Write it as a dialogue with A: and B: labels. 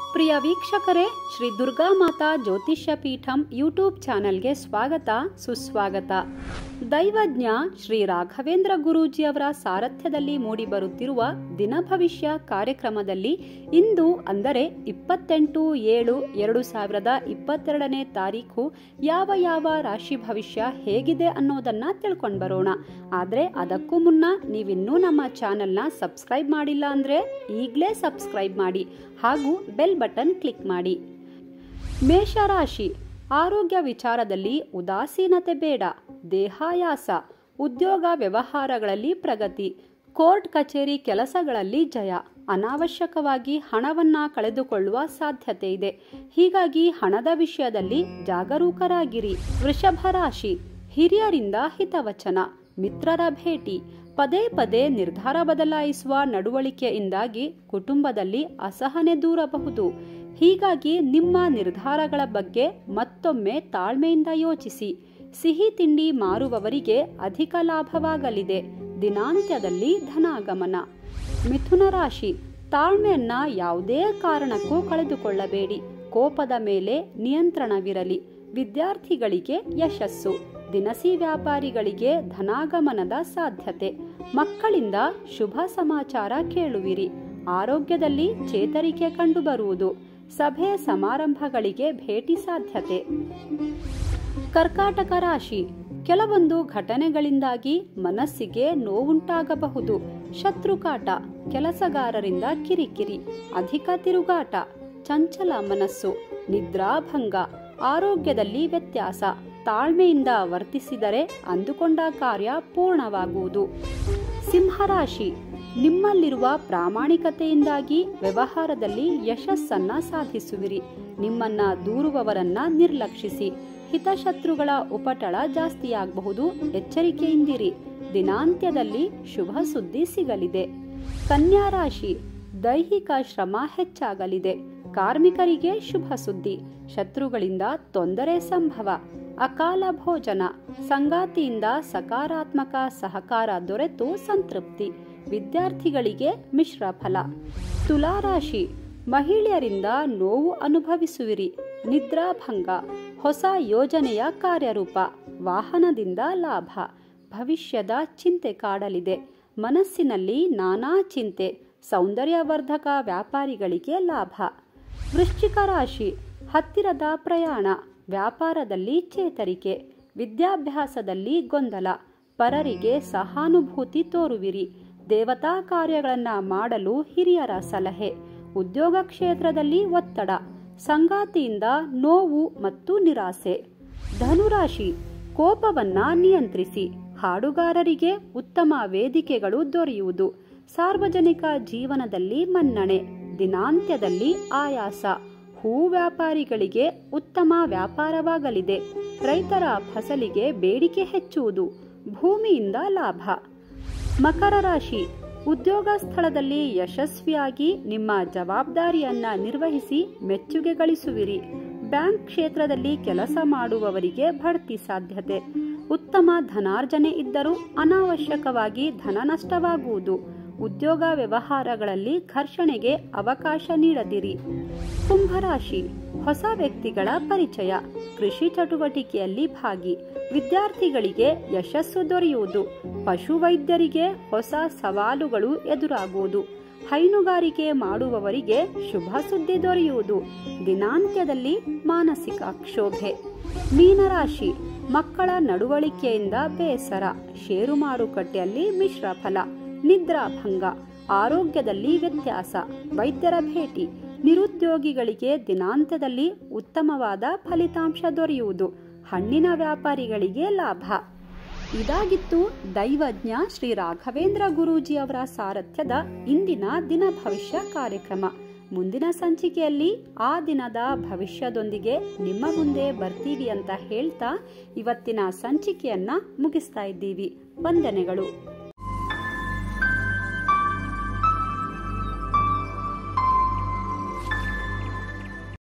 A: ಪ್ರಿಯ ವೀಕ್ಷಕರೇ ಶ್ರೀ ದುರ್ಗಾ ಮಾತಾ ಜ್ಯೋತಿಷ್ಯ ಪೀಠಂ ಯೂಟ್ಯೂಬ್ ಚಾನೆಲ್ಗೆ ಸ್ವಾಗತ ಸುಸ್ವಾಗತ ದೈವಜ್ಞ ಶ್ರೀ ರಾಘವೇಂದ್ರ ಗುರೂಜಿಯವರ ಸಾರಥ್ಯದಲ್ಲಿ ಮೂಡಿಬರುತ್ತಿರುವ ದಿನ ಭವಿಷ್ಯ ಕಾರ್ಯಕ್ರಮದಲ್ಲಿ ಇಂದು ಅಂದರೆ ಇಪ್ಪತ್ತೆಂಟು ಏಳು ಎರಡು ಸಾವಿರದ ಇಪ್ಪತ್ತೆರಡನೇ ತಾರೀಕು ಯಾವ ಯಾವ ರಾಶಿ ಭವಿಷ್ಯ ಹೇಗಿದೆ ಅನ್ನೋದನ್ನ ತಿಳ್ಕೊಂಡು ಬರೋಣ ಆದರೆ ಅದಕ್ಕೂ ಮುನ್ನ ನೀವಿನ್ನೂ ನಮ್ಮ ಚಾನೆಲ್ನ ಸಬ್ಸ್ಕ್ರೈಬ್ ಮಾಡಿಲ್ಲ ಅಂದರೆ ಈಗಲೇ ಸಬ್ಸ್ಕ್ರೈಬ್ ಮಾಡಿ ಹಾಗೂ ಬೆಲ್ ಬಟನ್ ಕ್ಲಿಕ್ ಮಾಡಿ ಮೇಷರಾಶಿ ಆರೋಗ್ಯ ವಿಚಾರದಲ್ಲಿ ಉದಾಸೀನತೆ ಬೇಡ ದೇಹಾಯಾಸ ಉದ್ಯೋಗ ವ್ಯವಹಾರಗಳಲ್ಲಿ ಪ್ರಗತಿ ಕೋರ್ಟ್ ಕಚೇರಿ ಕೆಲಸಗಳಲ್ಲಿ ಜಯ ಅನಾವಶ್ಯಕವಾಗಿ ಹಣವನ್ನ ಕಳೆದುಕೊಳ್ಳುವ ಸಾಧ್ಯತೆ ಇದೆ ಹೀಗಾಗಿ ಹಣದ ವಿಷಯದಲ್ಲಿ ಜಾಗರೂಕರಾಗಿರಿ ವೃಷಭ ರಾಶಿ ಹಿರಿಯರಿಂದ ಹಿತವಚನ ಮಿತ್ರರ ಭೇಟಿ ಪದೇ ಪದೇ ನಿರ್ಧಾರ ಬದಲಾಯಿಸುವ ನಡವಳಿಕೆಯಿಂದಾಗಿ ಕುಟುಂಬದಲ್ಲಿ ಅಸಹನೆ ದೂರಬಹುದು ಹೀಗಾಗಿ ನಿಮ್ಮ ನಿರ್ಧಾರಗಳ ಬಗ್ಗೆ ಮತ್ತೊಮ್ಮೆ ತಾಳ್ಮೆಯಿಂದ ಯೋಚಿಸಿ ಸಿಹಿ ತಿಂಡಿ ಮಾರುವವರಿಗೆ ಅಧಿಕ ಲಾಭವಾಗಲಿದೆ ದಿನಾಂತ್ಯದಲ್ಲಿ ಧನಾಗಮನ ಮಿಥುನ ರಾಶಿ ತಾಳ್ಮೆಯನ್ನ ಯಾವುದೇ ಕಾರಣಕ್ಕೂ ಕಳೆದುಕೊಳ್ಳಬೇಡಿ ಕೋಪದ ಮೇಲೆ ನಿಯಂತ್ರಣವಿರಲಿ ವಿದ್ಯಾರ್ಥಿಗಳಿಗೆ ಯಶಸ್ಸು ದಿನಸಿ ವ್ಯಾಪಾರಿಗಳಿಗೆ ಧನಾಗಮನದ ಸಾಧ್ಯತೆ ಮಕ್ಕಳಿಂದ ಶುಭ ಸಮಾಚಾರ ಕೇಳುವಿರಿ ಆರೋಗ್ಯದಲ್ಲಿ ಚೇತರಿಕೆ ಕಂಡುಬರುವುದು ಸಭೆ ಸಮಾರಂಭಗಳಿಗೆ ಭೇಟಿ ಸಾಧ್ಯತೆ ಕರ್ಕಾಟಕ ರಾಶಿ ಕೆಲವೊಂದು ಘಟನೆಗಳಿಂದಾಗಿ ಮನಸ್ಸಿಗೆ ನೋವುಂಟಾಗಬಹುದು ಶತ್ರುಕಾಟ ಕೆಲಸಗಾರರಿಂದ ಕಿರಿಕಿರಿ ಅಧಿಕ ತಿರುಗಾಟ ಚಂಚಲ ಮನಸ್ಸು ನಿದ್ರಾಭಂಗ ಆರೋಗ್ಯದಲ್ಲಿ ವ್ಯತ್ಯಾಸ ತಾಳ್ಮೆಯಿಂದ ವರ್ತಿಸಿದರೆ ಅಂದುಕೊಂಡ ಕಾರ್ಯ ಪೂರ್ಣವಾಗುವುದು ಸಿಂಹರಾಶಿ ನಿಮ್ಮಲ್ಲಿರುವ ಪ್ರಾಮಾಣಿಕತೆಯಿಂದಾಗಿ ವ್ಯವಹಾರದಲ್ಲಿ ಯಶಸ್ಸನ್ನ ಸಾಧಿಸುವಿರಿ ನಿಮ್ಮನ್ನ ದೂರುವವರನ್ನ ನಿರ್ಲಕ್ಷಿಸಿ ಹಿತಶತ್ರುಗಳ ಉಪಟಳ ಜಾಸ್ತಿಯಾಗಬಹುದು ಎಚ್ಚರಿಕೆಯಿಂದಿರಿ ದಿನಾಂತ್ಯದಲ್ಲಿ ಶುಭ ಸುದ್ದಿ ಸಿಗಲಿದೆ ಕನ್ಯಾ ರಾಶಿ ದೈಹಿಕ ಶ್ರಮ ಹೆಚ್ಚಾಗಲಿದೆ ಕಾರ್ಮಿಕರಿಗೆ ಶುಭ ಸುದ್ದಿ ಶತ್ರುಗಳಿಂದ ತೊಂದರೆ ಸಂಭವ ಅಕಾಲ ಭೋಜನ ಸಂಗಾತಿಯಿಂದ ಸಕಾರಾತ್ಮಕ ಸಹಕಾರ ದೊರೆತು ಸಂತೃಪ್ತಿ ವಿದ್ಯಾರ್ಥಿಗಳಿಗೆ ಮಿಶ್ರ ಫಲ ತುಲಾರಾಶಿ ಮಹಿಳೆಯರಿಂದ ನೋವು ಅನುಭವಿಸುವಿರಿ ನಿದ್ರಾಭಂಗ ಹೊಸ ಯೋಜನೆಯ ಕಾರ್ಯರೂಪ ವಾಹನದಿಂದ ಲಾಭ ಭವಿಷ್ಯದ ಚಿಂತೆ ಕಾಡಲಿದೆ ಮನಸ್ಸಿನಲ್ಲಿ ನಾನಾ ಚಿಂತೆ ಸೌಂದರ್ಯವರ್ಧಕ ವ್ಯಾಪಾರಿಗಳಿಗೆ ಲಾಭ ವೃಶ್ಚಿಕ ರಾಶಿ ಹತ್ತಿರದ ಪ್ರಯಾಣ ವ್ಯಾಪಾರದಲ್ಲಿ ಚೇತರಿಕೆ ವಿದ್ಯಾಭ್ಯಾಸದಲ್ಲಿ ಗೊಂದಲ ಪರರಿಗೆ ಸಹಾನುಭೂತಿ ತೋರುವಿರಿ ದೇವತಾ ಕಾರ್ಯಗಳನ್ನು ಮಾಡಲು ಹಿರಿಯರ ಸಲಹೆ ಉದ್ಯೋಗ ಕ್ಷೇತ್ರದಲ್ಲಿ ಒತ್ತಡ ಸಂಗಾತಿಯಿಂದ ನೋವು ಮತ್ತು ನಿರಾಸೆ ಧನುರಾಶಿ ಕೋಪವನ್ನ ನಿಯಂತ್ರಿಸಿ ಹಾಡುಗಾರರಿಗೆ ಉತ್ತಮ ವೇದಿಕೆಗಳು ದೊರೆಯುವುದು ಸಾರ್ವಜನಿಕ ಜೀವನದಲ್ಲಿ ಮನ್ನಣೆ ದಿನಾಂತ್ಯದಲ್ಲಿ ಆಯಾಸ ಹೂ ವ್ಯಾಪಾರಿಗಳಿಗೆ ಉತ್ತಮ ವ್ಯಾಪಾರವಾಗಲಿದೆ ರೈತರ ಫಸಲಿಗೆ ಬೇಡಿಕೆ ಹೆಚ್ಚುವುದು ಭೂಮಿಯಿಂದ ಲಾಭ ಮಕರ ರಾಶಿ ಉದ್ಯೋಗ ಸ್ಥಳದಲ್ಲಿ ಯಶಸ್ವಿಯಾಗಿ ನಿಮ್ಮ ಜವಾಬ್ದಾರಿಯನ್ನ ನಿರ್ವಹಿಸಿ ಮೆಚ್ಚುಗೆ ಗಳಿಸುವಿರಿ ಬ್ಯಾಂಕ್ ಕ್ಷೇತ್ರದಲ್ಲಿ ಕೆಲಸ ಮಾಡುವವರಿಗೆ ಬಡ್ತಿ ಸಾಧ್ಯತೆ ಉತ್ತಮ ಧನಾರ್ಜನೆ ಇದ್ದರೂ ಅನಾವಶ್ಯಕವಾಗಿ ಧನ ನಷ್ಟವಾಗುವುದು ಉದ್ಯೋಗ ವ್ಯವಹಾರಗಳಲ್ಲಿ ಘರ್ಷಣೆಗೆ ಅವಕಾಶ ನೀಡದಿರಿ ಕುಂಭರಾಶಿ ಹೊಸ ವ್ಯಕ್ತಿಗಳ ಪರಿಚಯ ಕೃಷಿ ಚಟುವಟಿಕೆಯಲ್ಲಿ ಭಾಗಿ ವಿದ್ಯಾರ್ಥಿಗಳಿಗೆ ಯಶಸ್ಸು ದೊರೆಯುವುದು ಪಶುವೈದ್ಯರಿಗೆ ಹೊಸ ಸವಾಲುಗಳು ಎದುರಾಗುವುದು ಹೈನುಗಾರಿಕೆ ಮಾಡುವವರಿಗೆ ಶುಭ ಸುದ್ದಿ ದೊರೆಯುವುದು ದಿನಾಂತ್ಯದಲ್ಲಿ ಮಾನಸಿಕ ಕ್ಷೋಭೆ ಮೀನರಾಶಿ ಮಕ್ಕಳ ನಡವಳಿಕೆಯಿಂದ ಬೇಸರ ಷೇರು ಮಾರುಕಟ್ಟೆಯಲ್ಲಿ ಮಿಶ್ರ ಫಲ ನಿದ್ರಾಭಂಗ ಆರೋಗ್ಯದಲ್ಲಿ ವ್ಯತ್ಯಾಸ ವೈದ್ಯರ ಭೇಟಿ ನಿರುದ್ಯೋಗಿಗಳಿಗೆ ದಿನಾಂತದಲ್ಲಿ ಉತ್ತಮವಾದ ಫಲಿತಾಂಶ ದೊರೆಯುವುದು ಹಣ್ಣಿನ ವ್ಯಾಪಾರಿಗಳಿಗೆ ಲಾಭ ಇದಾಗಿತ್ತು ದೈವಜ್ಞ ಶ್ರೀ ರಾಘವೇಂದ್ರ ಗುರೂಜಿಯವರ ಸಾರಥ್ಯದ ಇಂದಿನ ದಿನ ಭವಿಷ್ಯ ಕಾರ್ಯಕ್ರಮ ಮುಂದಿನ ಸಂಚಿಕೆಯಲ್ಲಿ ಆ ದಿನದ ಭವಿಷ್ಯದೊಂದಿಗೆ ನಿಮ್ಮ ಮುಂದೆ ಬರ್ತೀವಿ ಅಂತ ಹೇಳ್ತಾ ಇವತ್ತಿನ ಸಂಚಿಕೆಯನ್ನ ಮುಗಿಸ್ತಾ ಇದ್ದೀವಿ ವಂದನೆಗಳು